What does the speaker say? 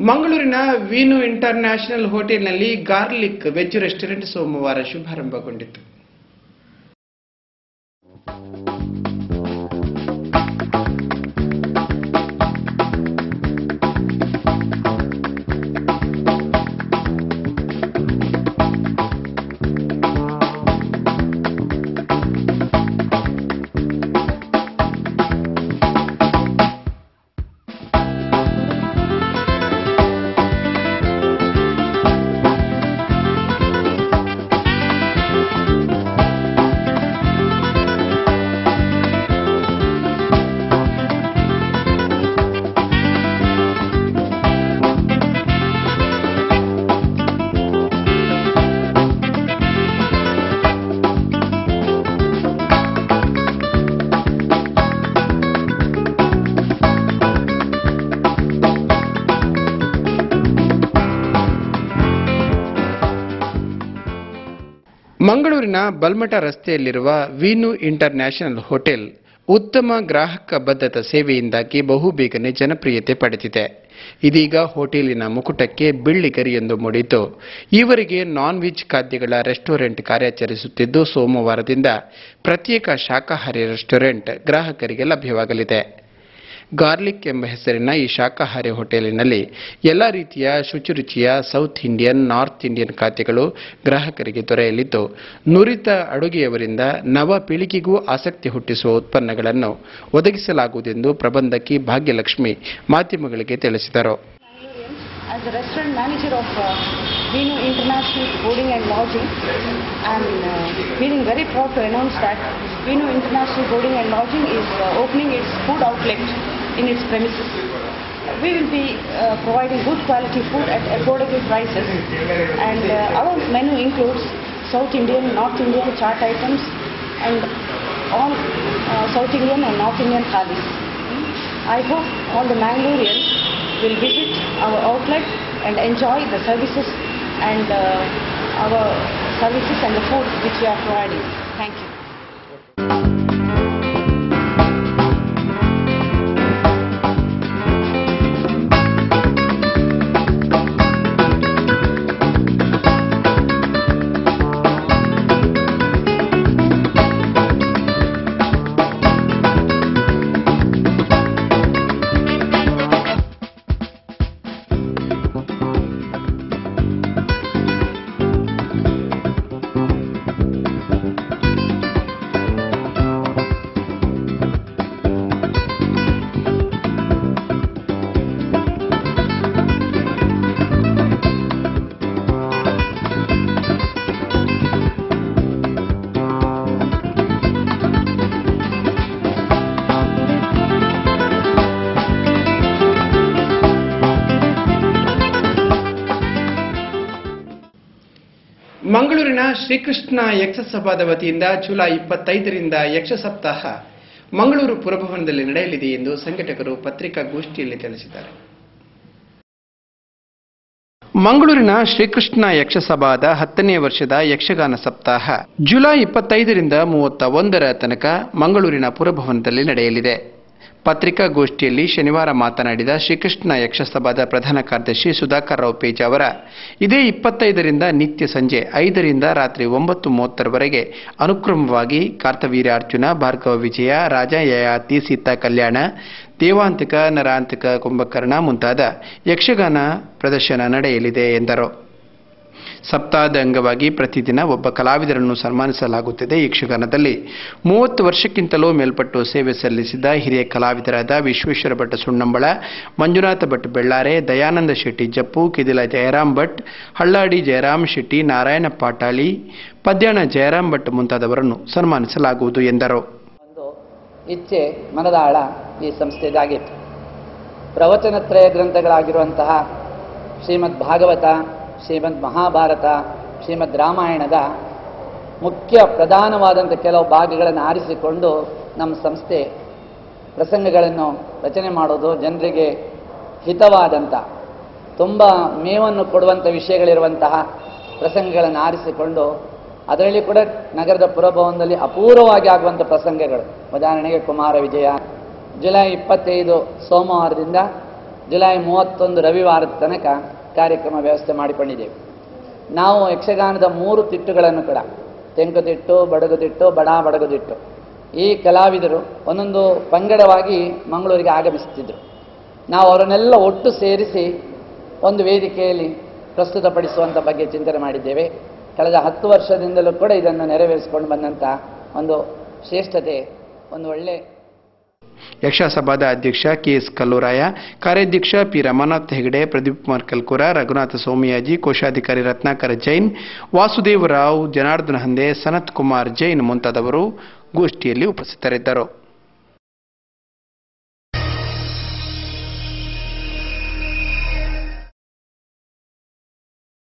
ಮಂಗಳೂರಿನ ವೀನು ಇಂಟರ್ನ್ಯಾಷನಲ್ ಹೋಟೆಲ್ನಲ್ಲಿ ಗಾರ್ಲಿಕ್ ವೆಜ್ ರೆಸ್ಟೋರೆಂಟ್ ಸೋಮವಾರ ಶುಭಾರಂಭಗೊಂಡಿತು ಮಂಗಳೂರಿನ ಬಲ್ಮಠ ರಸ್ತೆಯಲ್ಲಿರುವ ವೀನು ಇಂಟರ್ನ್ಯಾಷನಲ್ ಹೋಟೆಲ್ ಉತ್ತಮ ಗ್ರಾಹಕ ಬದ್ಧತಾ ಸೇವೆಯಿಂದಾಗಿ ಬಹುಬೇಗನೆ ಜನಪ್ರಿಯತೆ ಪಡೆದಿದೆ ಇದೀಗ ಹೋಟೆಲಿನ ಮುಕುಟಕ್ಕೆ ಬೆಳ್ಳಿಗರಿಯೊಂದು ಮೂಡಿದ್ದು ಈವರೆಗೆ ನಾನ್ ವೆಜ್ ಖಾದ್ಯಗಳ ರೆಸ್ಟೋರೆಂಟ್ ಕಾರ್ಯಾಚರಿಸುತ್ತಿದ್ದು ಸೋಮವಾರದಿಂದ ಪ್ರತ್ಯೇಕ ಶಾಕಾಹಾರಿ ರೆಸ್ಟೋರೆಂಟ್ ಗ್ರಾಹಕರಿಗೆ ಲಭ್ಯವಾಗಲಿದೆ ಗಾರ್ಲಿಕ್ ಎಂಬ ಹೆಸರಿನ ಈ ಶಾಕಾಹಾರಿ ಹೋಟೆಲಿನಲ್ಲಿ ಎಲ್ಲ ರೀತಿಯ ಶುಚಿರುಚಿಯ ಸೌತ್ ಇಂಡಿಯನ್ ನಾರ್ತ್ ಇಂಡಿಯನ್ ಖಾದ್ಯಗಳು ಗ್ರಾಹಕರಿಗೆ ದೊರೆಯಲಿದ್ದು ನುರಿತ ಅಡುಗೆಯವರಿಂದ ನವ ಪೀಳಿಗೆಗೂ ಆಸಕ್ತಿ ಹುಟ್ಟಿಸುವ ಉತ್ಪನ್ನಗಳನ್ನು ಒದಗಿಸಲಾಗುವುದೆಂದು ಪ್ರಬಂಧಕಿ ಭಾಗ್ಯಲಕ್ಷ್ಮಿ ಮಾಧ್ಯಮಗಳಿಗೆ ತಿಳಿಸಿದರು As the restaurant manager of uh, Venu International Boarding and Lodging, I am uh, feeling very proud to announce that Venu International Boarding and Lodging is uh, opening its food outlet in its premises. We will be uh, providing good quality food at affordable prices and uh, our menu includes South Indian, North Indian chaat items and all uh, South Indian and North Indian thalis. I hope all the Mangaloreans will visit our outlet and enjoy the services and uh, our services and the food which we are providing. Thank you. ಮಂಗಳೂರಿನ ಶ್ರೀಕೃಷ್ಣ ಯಕ್ಷಸಭಾದ ವತಿಯಿಂದ July ಇಪ್ಪತ್ತೈದರಿಂದ ಯಕ್ಷ ಸಪ್ತಾಹ ಮಂಗಳೂರು ಪುರಭವನದಲ್ಲಿ ನಡೆಯಲಿದೆ ಎಂದು ಸಂಘಟಕರು ಪತ್ರಿಕಾಗೋಷ್ಠಿಯಲ್ಲಿ ತಿಳಿಸಿದ್ದಾರೆ ಮಂಗಳೂರಿನ ಶ್ರೀಕೃಷ್ಣ ಯಕ್ಷಸಭಾದ ಹತ್ತನೇ ವರ್ಷದ ಯಕ್ಷಗಾನ ಸಪ್ತಾಹ ಜುಲೈ ಇಪ್ಪತ್ತೈದರಿಂದ ಮೂವತ್ತ ಒಂದರ ತನಕ ಮಂಗಳೂರಿನ ಪುರಭವನದಲ್ಲಿ ನಡೆಯಲಿದೆ ಪತ್ರಿಕಾಗೋಷ್ಠಿಯಲ್ಲಿ ಶನಿವಾರ ಮಾತನಾಡಿದ ಶ್ರೀಕೃಷ್ಣ ಯಕ್ಷಸಭಾದ ಪ್ರಧಾನ ಕಾರ್ಯದರ್ಶಿ ಸುಧಾಕರ್ ರಾವ್ ಪೇಜ್ ಅವರ ಇದೇ ಇಪ್ಪತ್ತೈದರಿಂದ ನಿತ್ಯ ಸಂಜೆ ಐದರಿಂದ ರಾತ್ರಿ ಒಂಬತ್ತು ಮೂವತ್ತರವರೆಗೆ ಅನುಕ್ರಮವಾಗಿ ಕಾರ್ತವೀರ್ಯಾರ್ಜುನ ಭಾರ್ಗವ ವಿಜಯ ರಾಜ ಯಯಾತಿ ಸೀತಾ ಕಲ್ಯಾಣ ದೇವಾಂತಿಕ ನರಾಂತಿಕ ಕುಂಭಕರ್ಣ ಮುಂತಾದ ಯಕ್ಷಗಾನ ಪ್ರದರ್ಶನ ನಡೆಯಲಿದೆ ಎಂದರು ಸಪ್ತಾಹದ ಅಂಗವಾಗಿ ಪ್ರತಿದಿನ ಒಬ್ಬ ಕಲಾವಿದರನ್ನು ಸನ್ಮಾನಿಸಲಾಗುತ್ತಿದೆ ಯಕ್ಷಗಾನದಲ್ಲಿ ಮೂವತ್ತು ವರ್ಷಕ್ಕಿಂತಲೂ ಮೇಲ್ಪಟ್ಟು ಸೇವೆ ಸಲ್ಲಿಸಿದ ಹಿರಿಯ ಕಲಾವಿದರಾದ ವಿಶ್ವೇಶ್ವರ ಭಟ್ ಸುಣ್ಣಂಬಳ ಮಂಜುನಾಥ ಭಟ್ ಬೆಳ್ಳಾರೆ ದಯಾನಂದ ಶೆಟ್ಟಿ ಜಪ್ಪು ಕಿದಿಲ ಜಯರಾಮ್ ಭಟ್ ಹಳ್ಳಾಡಿ ಜಯರಾಮ್ ಶೆಟ್ಟಿ ನಾರಾಯಣ ಪಾಟಾಳಿ ಪದ್ಯಾಣ ಜಯರಾಮ್ ಭಟ್ ಮುಂತಾದವರನ್ನು ಸನ್ಮಾನಿಸಲಾಗುವುದು ಎಂದರು ಒಂದು ಇಚ್ಛೆ ಮನದಾಳ ಈ ಸಂಸ್ಥೆದಾಗಿತ್ತು ಪ್ರವಚನತ್ರಯ ಗ್ರಂಥಗಳಾಗಿರುವಂತಹ ಶ್ರೀಮದ್ ಭಾಗವತ ಶ್ರೀಮದ್ ಮಹಾಭಾರತ ಶ್ರೀಮದ್ ರಾಮಾಯಣದ ಮುಖ್ಯ ಪ್ರಧಾನವಾದಂಥ ಕೆಲವು ಭಾಗಗಳನ್ನು ಆರಿಸಿಕೊಂಡು ನಮ್ಮ ಸಂಸ್ಥೆ ಪ್ರಸಂಗಗಳನ್ನು ರಚನೆ ಮಾಡೋದು ಜನರಿಗೆ ಹಿತವಾದಂಥ ತುಂಬ ಮೇವನ್ನು ಕೊಡುವಂಥ ವಿಷಯಗಳಿರುವಂತಹ ಪ್ರಸಂಗಗಳನ್ನು ಆರಿಸಿಕೊಂಡು ಅದರಲ್ಲಿ ಕೂಡ ನಗರದ ಪುರಭವನದಲ್ಲಿ ಅಪೂರ್ವವಾಗಿ ಆಗುವಂಥ ಪ್ರಸಂಗಗಳು ಉದಾಹರಣೆಗೆ ಕುಮಾರ ವಿಜಯ ಜುಲೈ ಇಪ್ಪತ್ತೈದು ಸೋಮವಾರದಿಂದ ಜುಲೈ ಮೂವತ್ತೊಂದು ರವಿವಾರದ ತನಕ ಕಾರ್ಯಕ್ರಮ ವ್ಯವಸ್ಥೆ ಮಾಡಿಕೊಂಡಿದ್ದೇವೆ ನಾವು ಯಕ್ಷಗಾನದ ಮೂರು ತಿಟ್ಟುಗಳನ್ನು ಕೂಡ ತೆಂಕುತಿಟ್ಟು ಬಡಗುತಿಟ್ಟು ಬಡ ಬಡಗುತಿಟ್ಟು ಈ ಕಲಾವಿದರು ಒಂದೊಂದು ಪಂಗಡವಾಗಿ ಮಂಗಳೂರಿಗೆ ಆಗಮಿಸುತ್ತಿದ್ದರು ನಾವು ಅವರನ್ನೆಲ್ಲ ಒಟ್ಟು ಸೇರಿಸಿ ಒಂದು ವೇದಿಕೆಯಲ್ಲಿ ಪ್ರಸ್ತುತಪಡಿಸುವಂಥ ಬಗ್ಗೆ ಚಿಂತನೆ ಮಾಡಿದ್ದೇವೆ ಕಳೆದ ಹತ್ತು ವರ್ಷದಿಂದಲೂ ಕೂಡ ಇದನ್ನು ನೆರವೇರಿಸಿಕೊಂಡು ಬಂದಂಥ ಒಂದು ಶ್ರೇಷ್ಠತೆ ಒಂದು ಒಳ್ಳೆ ಯಕ್ಷಸಭಾದ ಅಧ್ಯಕ್ಷ ಕೆಎಸ್ ಕಲ್ಲೂರಾಯ ಕಾರ್ಯಾಧ್ಯಕ್ಷ ಪಿ ರಮಾನಾಥ್ ಹೆಗಡೆ ಪ್ರದೀಪ್ ಕುಮಾರ್ ಕಲ್ಕುರ ರಘುನಾಥ ಸೋಮಿಯಾಜಿ ಕೋಶಾಧಿಕಾರಿ ರತ್ನಾಕರ ಜೈನ್ ವಾಸುದೇವ್ ರಾವ್ ಜನಾರ್ದನ ಹಂದೆ ಸನತ್ ಕುಮಾರ್ ಜೈನ್ ಮುಂತಾದವರು ಗೋಷ್ಠಿಯಲ್ಲಿ ಉಪಸ್ಥಿತರಿದ್ದರು